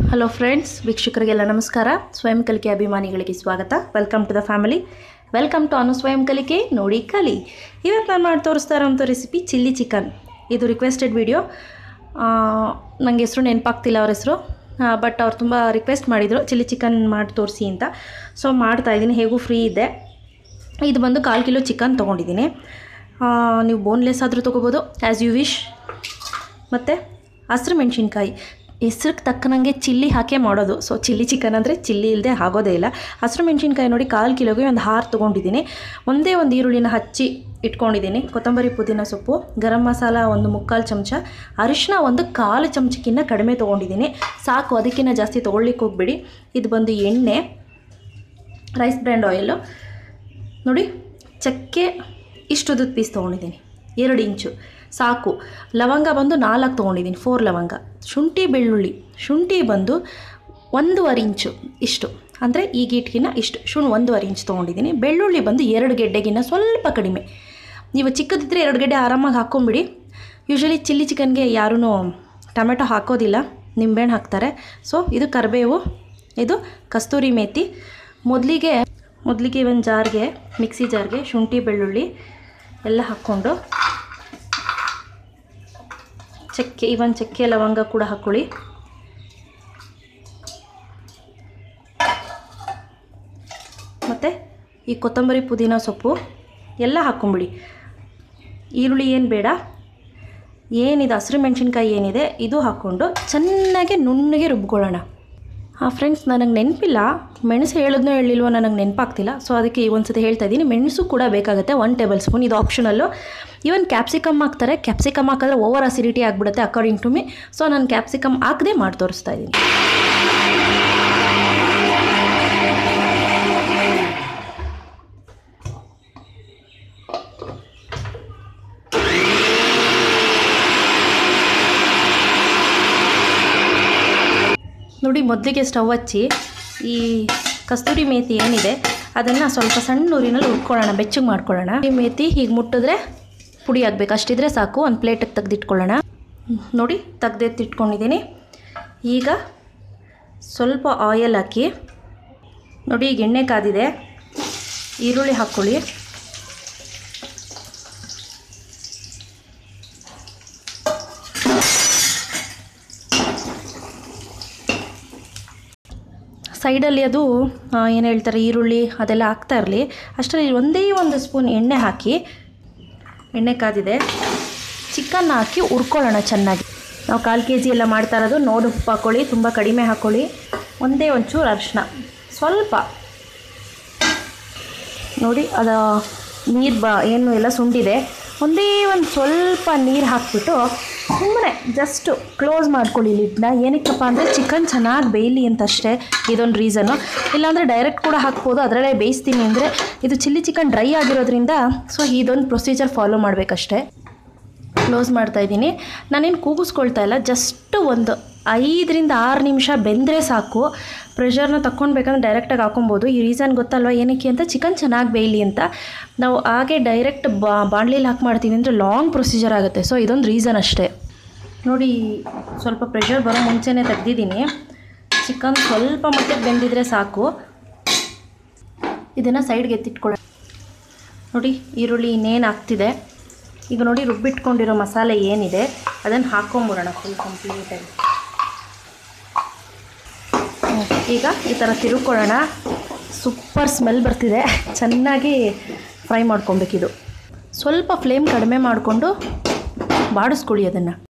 hello friends ವೀಕ್ಷಕರಿಗೆಲ್ಲ ನಮಸ್ಕಾರ ಸ್ವಯಂ ಕಲಿಕೆ ಅಭಿಮಾನಿಗಳಿಗೆ ಸ್ವಾಗತ welcome to the family welcome to Anu ಸ್ವಯಂ ಕಲಿಕೆ ನೋಡಿ ಕಲಿ ಇವತ್ತು ನಾನು ಮಾಡಿ ತೋರಿಸ್ತಾ ಇರೋಂಥ ರೆಸಿಪಿ ಚಿಲ್ಲಿ ಚಿಕನ್ ಇದು ರಿಕ್ವೆಸ್ಟೆಡ್ ವಿಡಿಯೋ ನನಗೆ ಹೆಸರು ನೆನಪಾಗ್ತಿಲ್ಲ ಅವ್ರ ಹೆಸರು ಬಟ್ ಅವ್ರು ತುಂಬ ರಿಕ್ವೆಸ್ಟ್ ಮಾಡಿದರು ಚಿಲ್ಲಿ ಚಿಕನ್ ಮಾಡಿ ತೋರಿಸಿ ಅಂತ ಸೊ ಮಾಡ್ತಾಯಿದ್ದೀನಿ ಹೇಗೂ ಫ್ರೀ ಇದೆ ಇದು ಬಂದು ಕಾಲು ಕಿಲೋ ಚಿಕನ್ ತೊಗೊಂಡಿದ್ದೀನಿ ನೀವು ಬೋನ್ಲೆಸ್ ಆದರೂ ತೊಗೋಬೋದು ಆ್ಯಸ್ ಯು ವಿಶ್ ಮತ್ತು ಹಸಿರು ಮೆಣಸಿನ್ಕಾಯಿ ಹೆಸ್ರಿಗೆ ತಕ್ಕನಂಗೆ ಚಿಲ್ಲಿ ಹಾಕೇ ಮಾಡೋದು ಸೊ ಚಿಲ್ಲಿ ಚಿಕನ್ ಅಂದರೆ ಚಿಲ್ಲಿ ಇಲ್ಲದೆ ಆಗೋದೇ ಇಲ್ಲ ಹಸಿರು ಮೆಣಸಿನ್ಕಾಯಿ ನೋಡಿ ಕಾಲು ಕಿಲೋಗೆ ಒಂದು ಹಾರು ತೊಗೊಂಡಿದ್ದೀನಿ ಒಂದೇ ಒಂದು ಈರುಳ್ಳಿನ ಹಚ್ಚಿ ಇಟ್ಕೊಂಡಿದ್ದೀನಿ ಕೊತ್ತಂಬರಿ ಪುದೀನ ಸೊಪ್ಪು ಗರಂ ಮಸಾಲ ಒಂದು ಮುಕ್ಕಾಲು ಚಮಚ ಅರಿಶಿನ ಒಂದು ಕಾಲು ಚಮಚಕ್ಕಿಂತ ಕಡಿಮೆ ತೊಗೊಂಡಿದ್ದೀನಿ ಸಾಕು ಅದಕ್ಕಿಂತ ಜಾಸ್ತಿ ತೊಗೊಳ್ಲಿಕ್ಕೆ ಹೋಗ್ಬೇಡಿ ಇದು ಬಂದು ಎಣ್ಣೆ ರೈಸ್ ಬ್ರ್ಯಾಂಡ್ ಆಯಿಲು ನೋಡಿ ಚಕ್ಕೆ ಇಷ್ಟುದ್ದದ ಪೀಸ್ ತೊಗೊಂಡಿದ್ದೀನಿ ಎರಡು ಇಂಚು ಸಾಕು ಲವಂಗ ಬಂದು ನಾಲ್ಕು ತೊಗೊಂಡಿದ್ದೀನಿ ಫೋರ್ ಲವಂಗ ಶುಂಠಿ ಬೆಳ್ಳುಳ್ಳಿ ಶುಂಠಿ ಬಂದು ಒಂದೂವರೆ ಇಂಚು ಇಷ್ಟು ಅಂದರೆ ಈ ಗೀಟ್ಗಿನ್ನ ಇಷ್ಟು ಶುಣ್ ಒಂದೂವರೆ ಇಂಚು ತೊಗೊಂಡಿದ್ದೀನಿ ಬೆಳ್ಳುಳ್ಳಿ ಬಂದು ಎರಡು ಗೆಡ್ಡೆಗಿನ್ನ ಸ್ವಲ್ಪ ಕಡಿಮೆ ನೀವು ಚಿಕ್ಕದಿದ್ದರೆ ಎರಡು ಗೆಡ್ಡೆ ಆರಾಮಾಗಿ ಹಾಕ್ಕೊಂಬಿಡಿ ಯೂಶ್ವಲಿ ಚಿಲ್ಲಿ ಚಿಕನ್ಗೆ ಯಾರೂ ಟೊಮೆಟೊ ಹಾಕೋದಿಲ್ಲ ನಿಂಬೆಹಣ್ಣು ಹಾಕ್ತಾರೆ ಸೊ ಇದು ಕರಿಬೇವು ಇದು ಕಸ್ತೂರಿ ಮೇಥಿ ಮೊದಲಿಗೆ ಮೊದಲಿಗೆ ಒಂದು ಜಾರ್ಗೆ ಮಿಕ್ಸಿ ಜಾರ್ಗೆ ಶುಂಠಿ ಬೆಳ್ಳುಳ್ಳಿ ಎಲ್ಲ ಹಾಕ್ಕೊಂಡು ಚಕ್ಕೆ ಇವನ್ ಚಕ್ಕೆ ಲವಂಗ ಕೂಡ ಹಾಕ್ಕೊಳ್ಳಿ ಮತ್ತು ಈ ಕೊತ್ತಂಬರಿ ಪುದೀನ ಸೊಪ್ಪು ಎಲ್ಲ ಹಾಕ್ಕೊಂಬಿಡಿ ಈರುಳ್ಳಿ ಏನು ಬೇಡ ಏನಿದೆ ಹಸಿರು ಮೆಣಸಿನ್ಕಾಯಿ ಏನಿದೆ ಇದು ಹಾಕ್ಕೊಂಡು ಚೆನ್ನಾಗಿ ನುಣ್ಣಗೆ ರುಬ್ಕೊಳ್ಳೋಣ ಹಾಂ ಫ್ರೆಂಡ್ಸ್ ನನಗೆ ನೆನಪಿಲ್ಲ ಮೆಣಸು ಹೇಳಿದ್ನೋ ಹೇಳಿಲ್ವೋ ನನಗೆ ನೆನಪಾಗ್ತಿಲ್ಲ ಸೊ ಅದಕ್ಕೆ ಒಂದು ಸತಿ ಹೇಳ್ತಾ ಇದ್ದೀನಿ ಮೆಣಸು ಕೂಡ ಬೇಕಾಗುತ್ತೆ ಒನ್ ಟೇಬಲ್ ಸ್ಪೂನ್ ಇದು ಆಪ್ಷನಲ್ಲು ಇವನ್ ಕ್ಯಾಪ್ಸಿಕಮ್ ಹಾಕ್ತಾರೆ ಕ್ಯಾಪ್ಸಿಕಮ್ ಹಾಕಿದ್ರೆ ಓವರ್ ಅಸಿಡಿಟಿ ಆಗಿಬಿಡುತ್ತೆ ಅಕಾರ್ಡಿಂಗ್ ಟು ಮಿ ಸೊ ನಾನು ಕ್ಯಾಪ್ಸಿಕಮ್ ಹಾಕದೆ ಮಾಡಿ ತೋರಿಸ್ತಾ ಇದ್ದೀನಿ ನೋಡಿ ಮೊದಲಿಗೆ ಸ್ಟವ್ ಹಚ್ಚಿ ಈ ಕಸ್ತೂರಿ ಮೇಥಿ ಏನಿದೆ ಅದನ್ನು ಸ್ವಲ್ಪ ಸಣ್ಣ ಊರಿನಲ್ಲಿ ಹುರ್ಕೊಳ್ಳೋಣ ಬೆಚ್ಚಗೆ ಮಾಡ್ಕೊಳ್ಳೋಣ ಈ ಮೇಥಿ ಹೀಗೆ ಮುಟ್ಟಿದ್ರೆ ಪುಡಿ ಆಗಬೇಕು ಅಷ್ಟಿದ್ರೆ ಸಾಕು ಒಂದು ಪ್ಲೇಟಿಗೆ ತೆಗೆದಿಟ್ಕೊಳ್ಳೋಣ ನೋಡಿ ತೆಗ್ದೆತ್ತಿಟ್ಕೊಂಡಿದ್ದೀನಿ ಈಗ ಸ್ವಲ್ಪ ಆಯಲ್ ಹಾಕಿ ನೋಡಿ ಈಗ ಎಣ್ಣೆ ಕಾದಿದೆ ಈರುಳ್ಳಿ ಹಾಕ್ಕೊಳ್ಳಿ ಸೈಡಲ್ಲಿ ಅದು ಏನು ಹೇಳ್ತಾರೆ ಈರುಳ್ಳಿ ಅದೆಲ್ಲ ಹಾಕ್ತಾ ಇರಲಿ ಅಷ್ಟರಲ್ಲಿ ಒಂದೇ ಒಂದು ಸ್ಪೂನ್ ಎಣ್ಣೆ ಹಾಕಿ ಎಣ್ಣೆ ಕಾದಿದೆ ಚಿಕನ್ ಹಾಕಿ ಹುರ್ಕೊಳ್ಳೋಣ ಚೆನ್ನಾಗಿ ನಾವು ಕಾಲು ಕೆ ಜಿ ಎಲ್ಲ ಮಾಡ್ತಾ ಇರೋದು ನೋಡಿ ಉಪ್ಪು ಹಾಕ್ಕೊಳ್ಳಿ ತುಂಬ ಕಡಿಮೆ ಹಾಕ್ಕೊಳ್ಳಿ ಒಂದೇ ಒಂಚೂರು ಅರಿಶಿನ ಸ್ವಲ್ಪ ನೋಡಿ ಅದು ನೀರು ಬ ಏನು ಎಲ್ಲ ಸುಂಡಿದೆ ಒಂದೇ ಒಂದು ಸ್ವಲ್ಪ ನೀರು ಹಾಕ್ಬಿಟ್ಟು ಸುಮ್ಮನೆ ಜಸ್ಟು ಕ್ಲೋಸ್ ಮಾಡ್ಕೊಳ್ಳಿ ಲಿಡ್ನ ಏನಕ್ಕಪ್ಪ ಅಂದರೆ ಚಿಕನ್ ಚೆನ್ನಾಗಿ ಬೇಯಲಿ ಅಂತ ಅಷ್ಟೇ ಇದೊಂದು ರೀಸನ್ನು ಇಲ್ಲಾಂದರೆ ಡೈರೆಕ್ಟ್ ಕೂಡ ಹಾಕ್ಬೋದು ಅದರಲ್ಲೇ ಬೇಯಿಸ್ತೀನಿ ಅಂದರೆ ಇದು ಚಿಲ್ಲಿ ಚಿಕನ್ ಡ್ರೈ ಆಗಿರೋದ್ರಿಂದ ಸೊ ಇದೊಂದು ಪ್ರೊಸೀಜರ್ ಫಾಲೋ ಮಾಡಬೇಕಷ್ಟೇ ಕ್ಲೋಸ್ ಮಾಡ್ತಾ ಇದ್ದೀನಿ ನಾನೇನು ಕೂಗಿಸ್ಕೊಳ್ತಾ ಇಲ್ಲ ಜಸ್ಟ್ ಒಂದು ಐದರಿಂದ ಆರು ನಿಮಿಷ ಬೆಂದರೆ ಸಾಕು ಪ್ರೆಷರ್ನ ತಕ್ಕೊಳ್ಬೇಕಂದ್ರೆ ಡೈರೆಕ್ಟಾಗಿ ಹಾಕೊಬೋದು ಈ ರೀಸನ್ ಗೊತ್ತಲ್ವ ಏನಕ್ಕೆ ಅಂತ ಚಿಕನ್ ಚೆನ್ನಾಗಿ ಬೇಯಲಿ ಅಂತ ನಾವು ಹಾಗೆ ಡೈರೆಕ್ಟ್ ಬಾ ಬಾಣಲಿಲಿ ಹಾಕಿ ಮಾಡ್ತೀವಿ ಅಂದರೆ ಲಾಂಗ್ ಪ್ರೊಸೀಜರ್ ಆಗುತ್ತೆ ಸೊ ಇದೊಂದು ರೀಸನ್ ಅಷ್ಟೇ ನೋಡಿ ಸ್ವಲ್ಪ ಪ್ರೆಷರ್ ಬರೋ ಮುಂಚೆನೇ ತೆಗ್ದಿದ್ದೀನಿ ಚಿಕನ್ ಸ್ವಲ್ಪ ಮಟ್ಟಿಗೆ ಬೆಂದಿದ್ರೆ ಸಾಕು ಇದನ್ನು ಸೈಡ್ಗೆ ಎತ್ತಿಟ್ಕೊಳ್ಳೋಣ ನೋಡಿ ಈರುಳ್ಳಿ ಇನ್ನೇನು ಆಗ್ತಿದೆ ಈಗ ನೋಡಿ ರುಬ್ಬಿಟ್ಕೊಂಡಿರೋ ಮಸಾಲೆ ಏನಿದೆ ಅದನ್ನು ಹಾಕ್ಕೊಂಬಿಡೋಣ ಫುಲ್ ಕಂಪ್ಲೀಟಾಗಿ ಈಗ ಈ ಥರ ತಿರುಕೊಳ್ಳೋಣ ಸೂಪರ್ ಸ್ಮೆಲ್ ಬರ್ತಿದೆ ಚೆನ್ನಾಗಿ ಫ್ರೈ ಮಾಡ್ಕೊಬೇಕಿದು ಸ್ವಲ್ಪ ಫ್ಲೇಮ್ ಕಡಿಮೆ ಮಾಡಿಕೊಂಡು ಬಾಡಿಸ್ಕೊಳ್ಳಿ ಅದನ್ನು